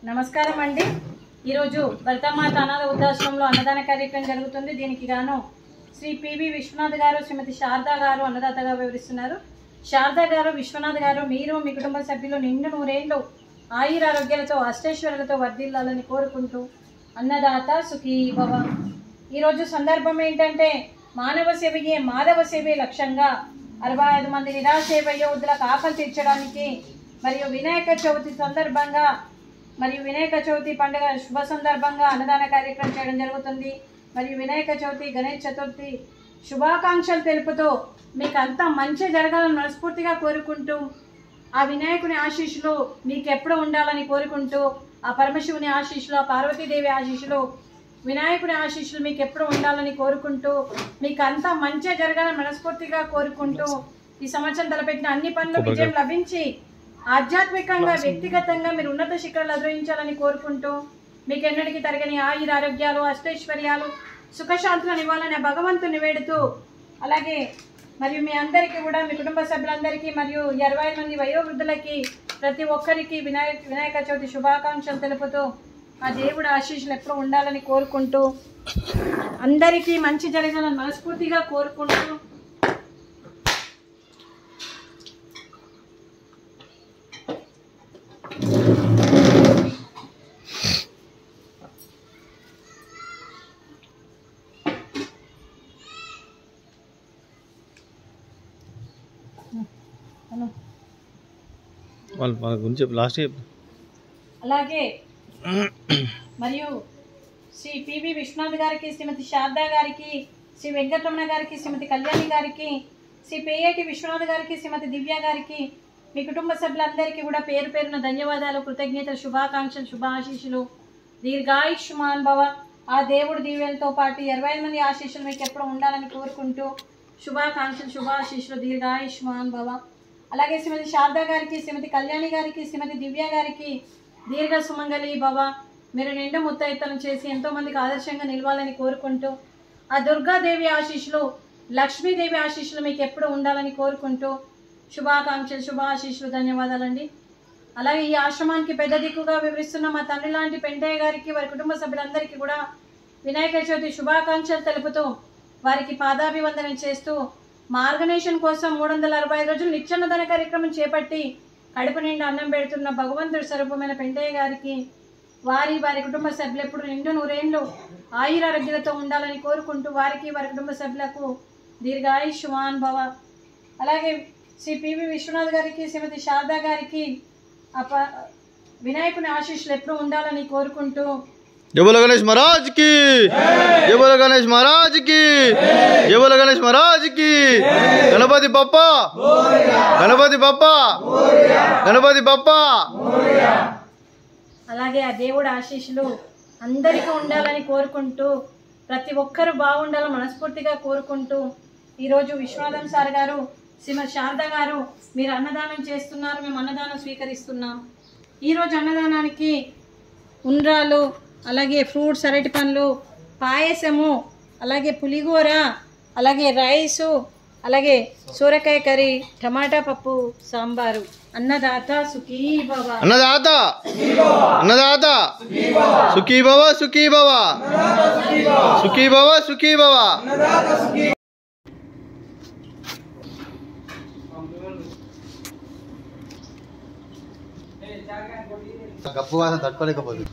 నమస్కారం అండి ఈరోజు భరతమాత అనాథ వృద్ధాశ్రమంలో అన్నదాన కార్యక్రమం జరుగుతుంది దీనికి గాను శ్రీ పివి విశ్వనాథ్ గారు శ్రీమతి శారదా గారు అన్నదాతగా వివరిస్తున్నారు శారదా గారు విశ్వనాథ్ గారు మీరు మీ కుటుంబ సభ్యులు నిండు నూరేళ్ళు ఆయురారోగ్యాలతో అష్టైశ్వర్యాలతో వర్ధిల్లాలని కోరుకుంటూ అన్నదాత సుఖీ భవ ఈరోజు సందర్భం ఏంటంటే మానవ సేవయే మాధవ సేవే లక్ష్యంగా అరవై ఐదు మంది నిరాశేవ యోధులకు ఆకలి తీర్చడానికి మరియు వినాయక చవితి సందర్భంగా మరియు వినాయక చవితి పండుగ శుభ సందర్భంగా అన్నదాన కార్యక్రమం చేయడం జరుగుతుంది మరియు వినాయక చవితి గణేష్ చతుర్థి శుభాకాంక్షలు తెలుపుతూ మీకు అంతా మంచి జరగాలని మనస్ఫూర్తిగా కోరుకుంటూ ఆ వినాయకుని ఆశీస్సులు మీకు ఎప్పుడు ఉండాలని కోరుకుంటూ ఆ పరమశివుని ఆశీస్సులు ఆ పార్వతీదేవి ఆశీస్సులు వినాయకుని ఆశీస్సులు మీకు ఎప్పుడు ఉండాలని కోరుకుంటూ మీకు అంతా మంచి జరగాలని మనస్ఫూర్తిగా కోరుకుంటూ ఈ సంవత్సరం తలపెట్టిన అన్ని పనులు విజయం లభించి ఆధ్యాత్మికంగా వ్యక్తిగతంగా మీరు ఉన్నత శిఖరాలు అధిరోహించాలని కోరుకుంటూ మీకు ఎన్నటికీ తరగని ఆయుర ఆరోగ్యాలు అష్టైశ్వర్యాలు సుఖశాంతులను ఇవ్వాలని ఆ భగవంతుని వేడుతూ అలాగే మరియు మీ అందరికీ కూడా మీ కుటుంబ సభ్యులందరికీ మరియు ఇరవై మంది వయోవృద్ధులకి ప్రతి ఒక్కరికి వినాయక వినాయక చవితి శుభాకాంక్షలు తెలుపుతూ ఆ దేవుడు ఆశీస్సులు ఎప్పుడు ఉండాలని కోరుకుంటూ అందరికీ మంచి జరగాలని మనస్ఫూర్తిగా కోరుకుంటూ అను. వాళ్ళ వాళ్ళ గురించి చెప్పు లాస్ట్ చెప్పు అలాగే మరియు శ్రీ పివి విశ్వనాథ్ గారికి శ్రీమతి శారదా గారికి శ్రీ వెంకటరమణ గారికి శ్రీమతి కళ్యాణి గారికి శ్రీ పేయేటి విశ్వనాథ్ గారికి శ్రీమతి దివ్య గారికి మీ కుటుంబ సభ్యులందరికీ కూడా పేరు పేరున ధన్యవాదాలు కృతజ్ఞతలు శుభాకాంక్షలు శుభాశీషులు దీర్ఘాయుష్మాన్ భవ ఆ దేవుడి దీవెలతో పాటు ఇరవై మంది ఆశీస్సులు మీకు ఎప్పుడు ఉండాలని కోరుకుంటూ శుభాకాంక్షలు శుభాశీషులు దీర్ఘాయుష్మాన్ భవ అలాగే శ్రీమతి శారదా గారికి శ్రీమతి కళ్యాణి గారికి శ్రీమతి దివ్య గారికి దీర్ఘ సుమంగళి భవ మీరు నిండు ముత్తైతనం చేసి ఎంతో మందికి ఆదర్శంగా నిలవాలని కోరుకుంటూ ఆ దుర్గాదేవి ఆశీస్సులు లక్ష్మీదేవి ఆశీస్సులు మీకు ఎప్పుడు ఉండాలని కోరుకుంటూ శుభాకాంక్షలు శుభాశీస్సులు ధన్యవాదాలండి అలాగే ఈ ఆశ్రమానికి పెద్ద దిక్కుగా వివరిస్తున్న మా తండ్రి లాంటి పెంటయ్య గారికి వారి కుటుంబ సభ్యులందరికీ కూడా వినాయక చవితి శుభాకాంక్షలు తెలుపుతూ వారికి పాదాభివందనం చేస్తూ మార్గనేషన్ కోసం మూడు వందల అరవై ఐదు రోజులు నిత్యన్నదాన కార్యక్రమం చేపట్టి కడుపు నిండా అన్నం పెడుతున్న భగవంతుడి స్వరూపమైన పెంటయ్య గారికి వారి వారి కుటుంబ సభ్యులు ఎప్పుడు నిండు నూరేళ్ళు ఆయురారోగ్యాలతో ఉండాలని కోరుకుంటూ వారికి వారి కుటుంబ సభ్యులకు దీర్ఘాయుష్మాన్ భవ అలాగే శ్రీ పివి విశ్వనాథ్ గారికి శ్రీమతి శారదా గారికి ఆ ప- వినాయకుని ఆశీస్సులు ఎప్పుడు ఉండాలని కోరుకుంటూ జబుల గణేష్ మహారాజ్ కి జబుల గణేష్ మహారాజ్ కి జబుల గణేష్ మహారాజ్ కి గణపతి బప్ప గణపతి బప్ప గణపతి బప్ప అలాగే ఆ దేవుడి ఆశీస్సులు అందరికీ ఉండాలని కోరుకుంటూ ప్రతి ఒక్కరూ బాగుండాలని మనస్ఫూర్తిగా కోరుకుంటూ ఈరోజు విశ్వనాథం సార్ గారు శ్రీమతి శారద గారు మీరు అన్నదానం చేస్తున్నారు మేము అన్నదానం స్వీకరిస్తున్నాం ఈరోజు అన్నదానానికి ఉండ్రాలు అలాగే ఫ్రూట్స్ అరటి పండ్లు పాయసము అలాగే పులిగూర అలాగే రైసు అలాగే సూరకాయ కర్రీ టమాటా పప్పు సాంబారు అన్నదాత సుఖీ భవ అన్నదాత అన్నదాత సుఖీ భవ సుఖీ భవ సుఖీ భవ సుఖీ భవ గప్పు వాసన తట్టుకోలేకపోతుంది